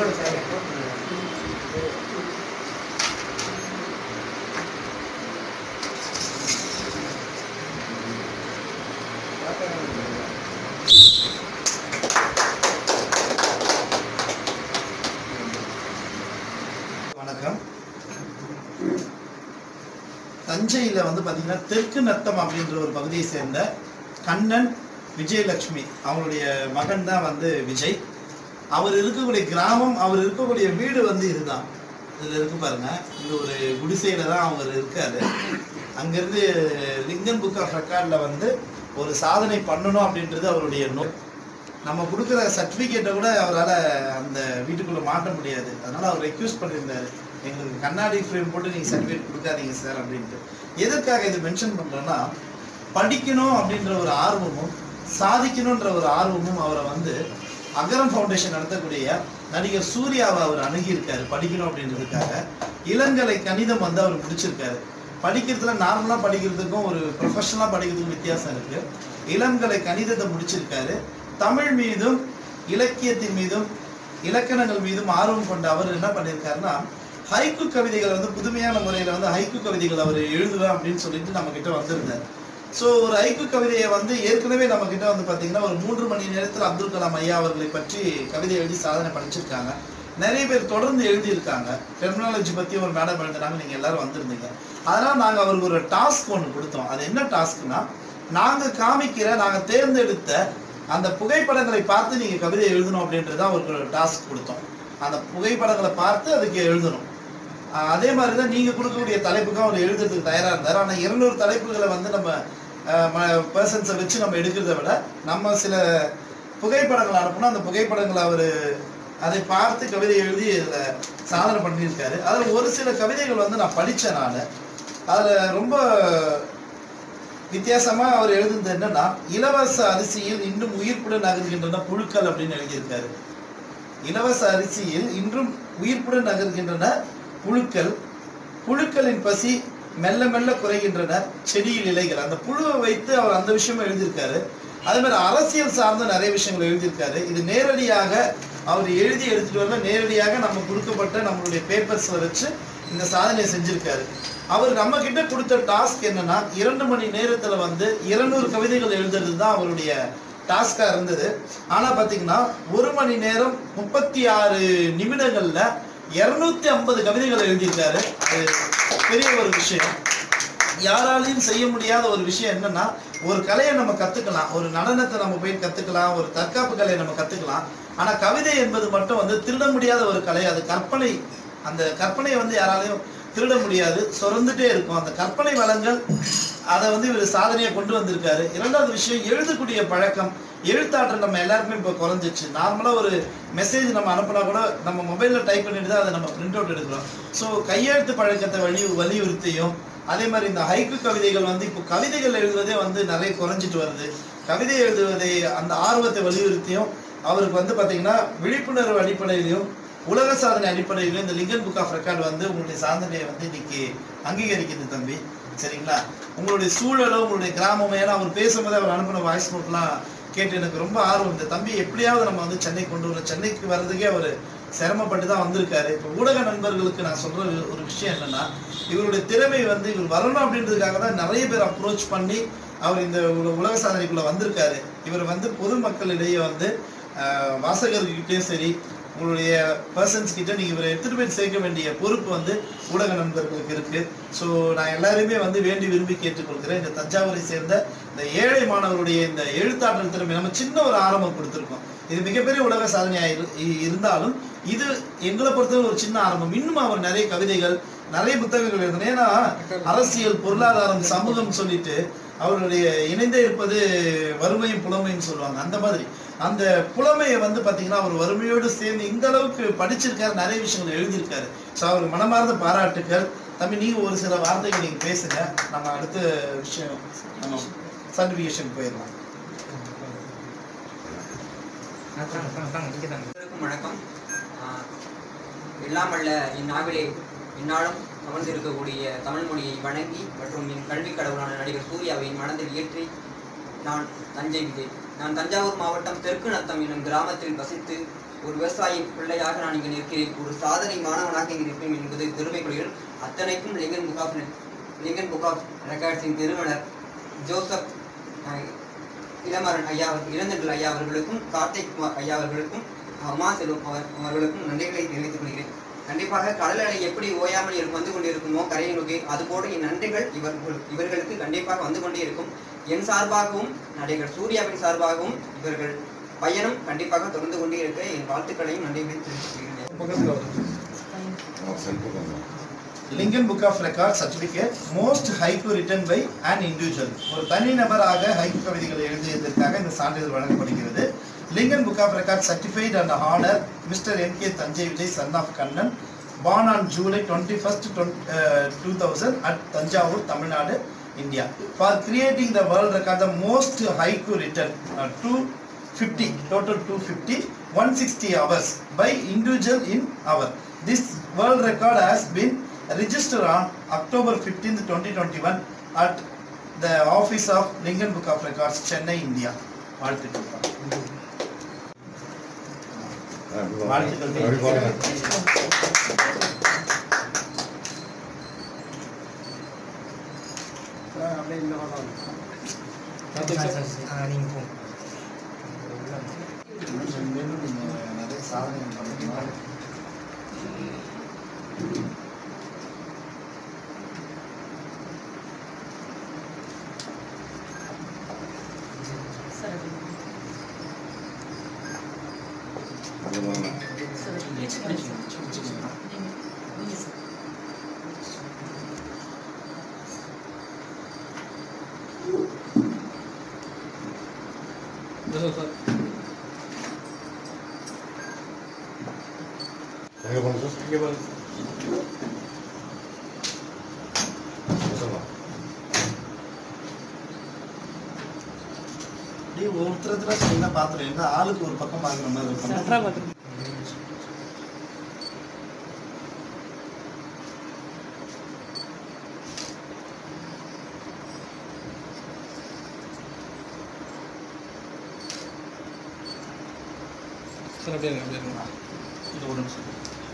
கையோட சார் வணக்கம் தஞ்சையில் வந்து பார்த்தீங்கன்னா தெற்கு நத்தம் அப்படின்ற ஒரு பகுதியை சேர்ந்த கண்ணன் விஜயலட்சுமி அவங்களுடைய மகன் தான் வந்து விஜய் அவர் இருக்கக்கூடிய கிராமம் அவர் இருக்கக்கூடிய வீடு வந்து இதுதான் இதில் இருக்கு பாருங்க இந்த ஒரு குடிசையில தான் அவர் இருக்காரு அங்கேருந்து லிங்கன் புக் ஆஃப் ரெக்கார்டில் வந்து ஒரு சாதனை பண்ணணும் அப்படின்றது அவருடைய நோ நம்ம கொடுக்குற சர்டிஃபிகேட்டை கூட அவரால் அந்த வீட்டுக்குள்ளே மாட்ட முடியாது அதனால அவர் ரெக்யூஸ் பண்ணியிருந்தாரு எங்களுக்கு கண்ணாடி ஃப்ரேம் போட்டு நீங்கள் சர்டிஃபிகேட் கொடுக்காதீங்க சார் அப்படின்ட்டு எதற்காக இது மென்ஷன் பண்ணுறோன்னா படிக்கணும் அப்படின்ற ஒரு ஆர்வமும் சாதிக்கணுன்ற ஒரு ஆர்வமும் அவரை வந்து அகரம் ஃபவுண்டேஷன் நடத்தக்கூடிய நடிகர் சூர்யாவை அவர் அணுகியிருக்காரு படிக்கணும் அப்படின்றதுக்காக இளங்கலை கணிதம் வந்து அவர் முடிச்சிருக்காரு படிக்கிறதுல நார்மலாக படிக்கிறதுக்கும் ஒரு ப்ரொஃபஷனலாக படிக்கிறதுக்கும் வித்தியாசம் இருக்கு இளங்கலை கணிதத்தை முடிச்சிருக்காரு தமிழ் மீதும் இலக்கியத்தின் மீதும் இலக்கணங்கள் மீதும் ஆர்வம் கொண்ட அவர் என்ன பண்ணியிருக்காருன்னா ஹைக்கு கவிதைகளை வந்து புதுமையான முறையில் வந்து ஹைக்கு கவிதைகள் அவர் எழுதுவேன் அப்படின்னு சொல்லிட்டு நம்ம கிட்ட வந்திருந்தார் ஸோ ஒரு ஐக்கு கவிதையை வந்து ஏற்கனவே நம்ம கிட்ட வந்து பார்த்தீங்கன்னா ஒரு மூன்று மணி நேரத்தில் அப்துல் கலாம் ஐயா அவர்களை பற்றி கவிதை எழுதி சாதனை படிச்சிருக்காங்க நிறைய பேர் தொடர்ந்து எழுதியிருக்காங்க டெர்மினாலஜி பற்றி ஒரு மேடம் எழுதுனாங்க நீங்கள் எல்லாரும் வந்திருந்தீங்க அதனால் நாங்கள் அவருக்கு ஒரு டாஸ்க் ஒன்று கொடுத்தோம் அது என்ன டாஸ்க்னா நாங்கள் காமிக்கிற நாங்கள் தேர்ந்தெடுத்த அந்த புகைப்படங்களை பார்த்து நீங்கள் கவிதை எழுதணும் அப்படின்றது தான் அவருக்கு ஒரு டாஸ்க் கொடுத்தோம் அந்த புகைப்படங்களை பார்த்து அதுக்கு எழுதணும் ஆஹ் அதே மாதிரி தான் நீங்கள் கொடுக்கக்கூடிய தலைப்புக்கும் அவர் எழுதுறதுக்கு தயாராக இருந்தார் ஆனால் இருநூறு தலைப்புகளை வந்து நம்ம பர்சன்ஸை வச்சு நம்ம எடுக்கிறத விட நம்ம சில புகைப்படங்கள் அனுப்பணும் அந்த புகைப்படங்களை அவர் அதை பார்த்து கவிதை எழுதி இதில் சாதனை பண்ணியிருக்காரு அதில் ஒரு சில கவிதைகள் வந்து நான் படித்தேன் நான் அதில் ரொம்ப வித்தியாசமா அவர் எழுதுனது என்னன்னா இலவச அரிசியில் இன்னும் உயிர்ப்புடன் நகர்கின்றன புழுக்கள் அப்படின்னு எழுதியிருக்காரு இலவச அரிசியில் இன்றும் உயிர்ப்புடன் நகர்கின்றன புழுக்கள் புழுக்களின் பசி மெல்ல மெல்ல குறைகின்றன செடியில் இலைகள் அந்த புழுவை வைத்து அவர் அந்த விஷயமும் எழுதியிருக்காரு அதே மாதிரி அரசியல் சார்ந்த நிறைய விஷயங்கள் எழுதியிருக்காரு இது நேரடியாக அவர் எழுதி எடுத்துட்டு வரல நேரடியாக நம்ம கொடுக்கப்பட்ட நம்மளுடைய பேப்பர்ஸ்ல வச்சு இந்த சாதனையை செஞ்சிருக்காரு அவர் நம்ம கிட்ட கொடுத்த டாஸ்க் என்னன்னா இரண்டு மணி நேரத்துல வந்து இருநூறு கவிதைகள் எழுதுறது தான் அவருடைய டாஸ்கா இருந்தது ஆனா பாத்தீங்கன்னா ஒரு மணி நேரம் முப்பத்தி ஆறு நிமிடங்கள்ல இருநூத்தி ஐம்பது கவிதைகள் எழுதியிருக்காரு அது பெரிய ஒரு விஷயம் யாராலையும் செய்ய முடியாத ஒரு விஷயம் என்னன்னா ஒரு கலையை நம்ம கத்துக்கலாம் ஒரு நடனத்தை நம்ம போய் கத்துக்கலாம் ஒரு தற்காப்பு கலையை நம்ம கத்துக்கலாம் ஆனா கவிதை என்பது மட்டும் வந்து திருட முடியாத ஒரு கலை அது கற்பனை அந்த கற்பனையை வந்து யாராலையும் திருட முடியாது சுரந்துட்டே இருக்கும் அந்த கற்பனை வளங்கள் அதை வந்து இவர் சாதனையை கொண்டு வந்திருக்காரு இரண்டாவது விஷயம் எழுதக்கூடிய பழக்கம் எழுத்தாற்றல் நம்ம எல்லாருக்குமே இப்போ குறைஞ்சிச்சு நார்மலாக ஒரு மெசேஜ் நம்ம அனுப்புனா கூட நம்ம மொபைலில் டைப் பண்ணிட்டு தான் அதை நம்ம பிரிண்ட் அவுட் எடுக்கிறோம் ஸோ கையெழுத்து பழக்கத்தை வலி வலியுறுத்தியும் அதே மாதிரி இந்த ஹைக்கு கவிதைகள் வந்து இப்போ கவிதைகள் எழுதுவதே வந்து நிறைய குறைஞ்சிட்டு வருது கவிதை எழுதுவதை அந்த ஆர்வத்தை வலியுறுத்தியும் அவருக்கு வந்து பார்த்தீங்கன்னா விழிப்புணர்வு அடிப்படையிலையும் உலக சாதனை அடிப்படையிலும் இந்த லிங்கன் புக் ஆஃப் ரெக்கார்டு வந்து உங்களுடைய சாதனையை வந்து இன்னைக்கு அங்கீகரிக்குது தம்பி சரிங்களா உங்களுடைய சூழலோ உங்களுடைய கிராமமோ ஏன்னா அவர் பேசும்போது அவர் அனுப்பின வாய்ஸ் நோட்லாம் கேட்டு எனக்கு ரொம்ப ஆர்வம் இந்த தம்பி எப்படியாவது நம்ம வந்து சென்னை கொண்டு வர சென்னைக்கு வர்றதுக்கே அவர் சிரமப்பட்டு தான் வந்திருக்காரு இப்போ ஊடக நண்பர்களுக்கு நான் சொல்ற ஒரு விஷயம் என்னன்னா இவருடைய திறமை வந்து இவர் வரணும் அப்படின்றதுக்காக தான் நிறைய பேர் அப்ரோச் பண்ணி அவர் இந்த உல- உலக சாதனைக்குள்ள வந்திருக்காரு இவர் வந்து பொதுமக்களிடையே வந்து ஆஹ், வாசகர்கிட்டயும் சரி உங்களுடைய பர்சன்ஸ் கிட்ட நீங்க இவரை எடுத்துட்டு போய் சேர்க்க வேண்டிய பொறுப்பு வந்து ஊடக நண்பர்களுக்கு இருக்கு ஸோ நான் எல்லாரையுமே வந்து வேண்டி விரும்பி கேட்டுக்கொள்கிறேன் இந்த தஞ்சாவூரை சேர்ந்த இந்த ஏழை மாணவருடைய இந்த எழுத்தாற்றல் திறமை நம்ம சின்ன ஒரு ஆரம்பம் கொடுத்துருக்கோம் இது மிகப்பெரிய உலக சாதனையா இரு- இ- இருந்தாலும் இது எங்களை பொறுத்தவரை ஒரு சின்ன ஆரம்பம் இன்னும் அவர் நிறைய கவிதைகள் நிறைய புத்தகங்கள் எழுதணும் ஏன்னா அரசியல் பொருளாதாரம் சமூகம் சொல்லிட்டு அவருடைய இணைந்தே இருப்பது வறுமையும் புலமையும் சொல்லுவாங்க அந்த மாதிரி அந்த புலமையை வந்து பாத்தீங்கன்னா அவர் வறுமையோடு சேர்ந்து இந்த அளவுக்கு படிச்சிருக்காரு நிறைய விஷயங்கள் எழுதியிருக்காரு ஸோ அவர் மனமார்ந்த பாராட்டுக்கள் தம்பி நீங்க ஒரு சில வார்த்தைகள் நீங்க பேசுங்க நம்ம அடுத்த விஷயம் நம்ம சர்டிஃபிகேஷன் போயிடலாம் அனைவருக்கும் வணக்கம் ஆஹ் எல்லாம் அல்ல இந்நாவிலே இந்நாளும் அமர்ந்திருக்கக்கூடிய தமிழ் மொழியை வணங்கி மற்றும் என் கல்வி கடவுளான நடிகர் சூர்யாவை மனதில் ஏற்றி நான் தஞ்சை விஜய் நான் தஞ்சாவூர் மாவட்டம் தெற்கு நத்தம் எனும் கிராமத்தில் வசித்து ஒரு விவசாயி பிள்ளையாக நான் இங்கு நிற்கிறேன் ஒரு சாதனை மாணவனாக இங்கு நிற்பேன் என்பது பெருமை கொள்கிறேன் அத்தனைக்கும் Lincoln book of Lincoln book of ரெக்கார்ட்ஸின் நிறுவனர் ஜோசப் அஹ், இளமரன் ஐயா அவர்- இளந்தண்டல் ஐயா அவர்களுக்கும் கார்த்திக் குமார் ஐயா அவர்களுக்கும் உமா செல்வம் அவர் அவர்களுக்கும் நன்றிகளை தெரிவித்துக் கொள்கிறேன் கண்டிப்பாக கடல் அலை எப்படி ஓயாமல் இரு- வந்து கொண்டிருக்குமோ கரையை நோக்கி அதுபோல என் நன்றிகள் இவர்கள் இவர்களுக்கு கண்டிப்பாக வந்து கொண்டே இருக்கும் என் சார்பாகவும் நடிகர் சூர்யாவின் சார்பாகவும் இவர்கள் பயணம் கண்டிப்பாக தொடர்ந்து கொண்டே இருக்க என் வாழ்த்துக்களையும் நன்றிகளையும் தெரிவித்துக் கொள்கிறேன் Lincoln book of record certificate most haiku written by an individual ஒரு தனிநபராக ஹைக்கு கவிதைகளை எழுதியதற்காக இந்த சான்றிதழ் வழங்கப்படுகிறது Lincoln book of record certified and honour mister N K Thanjai Vijay son of Kannan born on July 21st, twen- uh, 2000 at Tanjavur, Tamil Nadu, India. For creating the world record, the most haiku written, uh, 250, total 250, 160 hours by individual in hour. This world record has been registered on October 15th, 2021 at the office of Lingan Book of Records, Chennai, India. வாழ்த்துக்கள் வாழ்த்துக்கள் மேலும் நீங்க நிறைய சாதனை பண்ணணும் எங்க போகணும் sir இங்கே பாருங்க சொல்லலாம் அப்படியே ஒருத்தரத்துல சொன்னா பாத்துறேன் எங்க ஆளுக்கு ஒரு பக்கம் பாக்குற மாதிரி இருக்கும் சார் அப்படியே இருங்க, அப்படியே இருங்க. இது ஒரு நிமிஷம்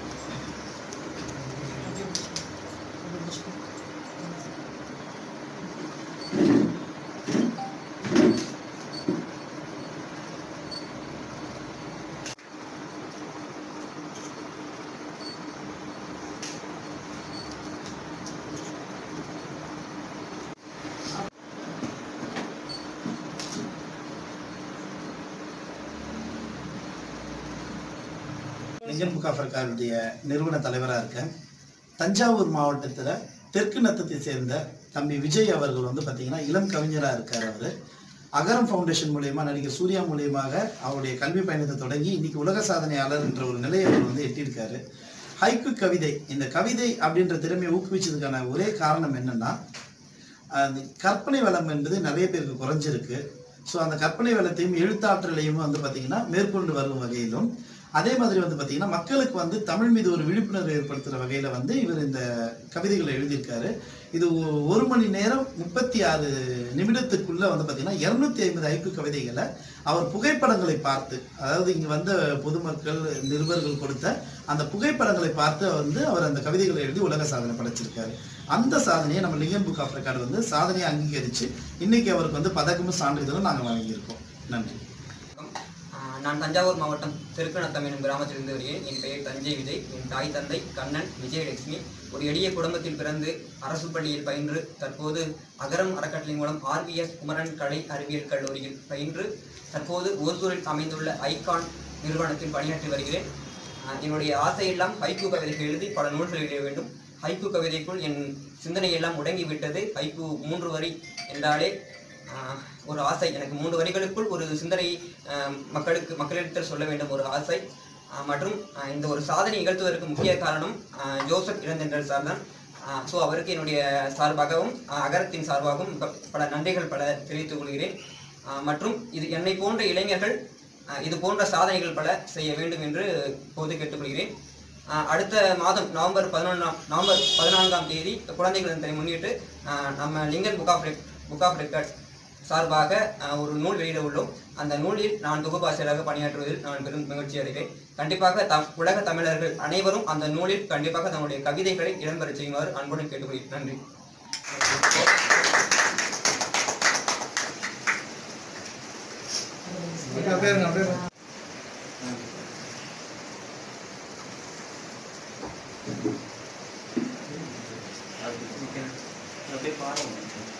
லிங்கன் புக் ஆஃப் ரெக்கார்டுடைய நிறுவன தலைவராக இருக்கேன் தஞ்சாவூர் மாவட்டத்தில் தெற்கு நத்தத்தை சேர்ந்த தம்பி விஜய் அவர்கள் வந்து பார்த்தீங்கன்னா இளம் கவிஞராக இருக்கார் அவர் அகரம் ஃபவுண்டேஷன் மூலியமா நடிகர் சூர்யா மூலியமாக அவருடைய கல்வி பயணத்தை தொடங்கி இன்னைக்கு உலக சாதனையாளர் என்ற ஒரு நிலையை அவர் வந்து எட்டியிருக்காரு ஹைக்கு கவிதை இந்த கவிதை அப்படின்ற திறமையை ஊக்குவிச்சதுக்கான ஒரே காரணம் என்னன்னா அந்த கற்பனை வளம் என்பது நிறைய பேருக்கு குறைஞ்சிருக்கு ஸோ அந்த கற்பனை வளத்தையும் எழுத்தாற்றலையும் வந்து பார்த்தீங்கன்னா மேற்கொண்டு வரும் வகையிலும் அதே மாதிரி வந்து பார்த்தீங்கன்னா மக்களுக்கு வந்து தமிழ் மீது ஒரு விழிப்புணர்வு ஏற்படுத்துகிற வகையில் வந்து இவர் இந்த கவிதைகளை எழுதியிருக்காரு இது ஒ- ஒரு மணி நேரம் முப்பத்தி ஆறு நிமிடத்துக்குள்ள வந்து பார்த்தீங்கன்னா இரநூத்தி ஐம்பது ஐக்கு கவிதைகளை அவர் புகைப்படங்களை பார்த்து அதாவது இங்கே வந்த பொதுமக்கள் நிருபர்கள் கொடுத்த அந்த புகைப்படங்களை பார்த்து வந்து அவர் அந்த கவிதைகளை எழுதி உலக சாதனை படைச்சிருக்காரு அந்த சாதனையை நம்ம லிங்கன் புக் ஆஃப் ரெக்கார்டு வந்து சாதனையை அங்கீகரித்து இன்னைக்கு அவருக்கு வந்து பதக்கமும் சான்றிதழும் நாங்கள் வழங்கியிருக்கோம் நன்றி ஆஹ் நான் தஞ்சாவூர் மாவட்டம் திருக்கணத்தம் எனும் கிராமத்திலிருந்து வருகிறேன் என் பெயர் தஞ்சை விஜய் என் தாய் தந்தை கண்ணன் விஜயலட்சுமி ஒரு எளிய குடும்பத்தில் பிறந்து அரசு பள்ளியில் பயின்று தற்போது அகரம் அறக்கட்டளை மூலம் ஆர்விஎஸ் குமரன் கலை அறிவியல் கல்லூரியில் பயின்று தற்போது ஓசூரில் அமைந்துள்ள ஐகான் நிறுவனத்தில் பணியாற்றி வருகிறேன் ஆஹ் என்னுடைய ஆசையெல்லாம் ஹைக்கூ கவிதைகள் எழுதி பல நூல்கள் எழுத வேண்டும் ஹைக்கூ கவிதைக்குள் என் சிந்தனையெல்லாம் முடங்கிவிட்டது ஹைக்கூ மூன்று வரி என்றாலே ஆஹ் ஒரு ஆசை எனக்கு மூன்று வரிகளுக்குள் ஒரு சிந்தனை ஆஹ் மக்களுக்கு மக்களிடத்தில் சொல்ல வேண்டும் ஒரு ஆசை ஆஹ் மற்றும் ஆஹ் இந்த ஒரு சாதனை நிகழ்த்துவதற்கு முக்கிய காரணம் ஆஹ் ஜோசப் இளந்தென்றல் சார் தான் ஸோ அவருக்கு என்னுடைய சார்பாகவும் ஆஹ் அகரத்தின் சார்பாகவும் ப- பல நன்றிகள் பல தெரிவித்துக் கொள்கிறேன் ஆஹ் மற்றும் இது என்னை போன்ற இளைஞர்கள் ஆஹ் இது போன்ற சாதனைகள் பல செய்ய வேண்டும் என்று இப்போது கேட்டுக்கொள்கிறேன் ஆஹ் அடுத்த மாதம் நவம்பர் பதினொன்றாம் நவம்பர் பதினான்காம் தேதி குழந்தைகள் தினத்தை முன்னிட்டு ஆஹ் நம்ம Lincoln book of book of records சார்பாக அஹ், ஒரு நூல் வெளியிட உள்ளோம் அந்த நூலில் நான் தொகுப்பாசிரியராக பணியாற்றுவதில் நான் பெரும் மகிழ்ச்சி அடைவேன் கண்டிப்பாக தம் உலக தமிழர்கள் அனைவரும் அந்த நூலில் கண்டிப்பாக தங்களுடைய கவிதைகளை இடம்பெறச் செய்யுமாறு அன்புடன் கேட்டுக்கொள்கிறேன் நன்றி அப்படியே பாருங்க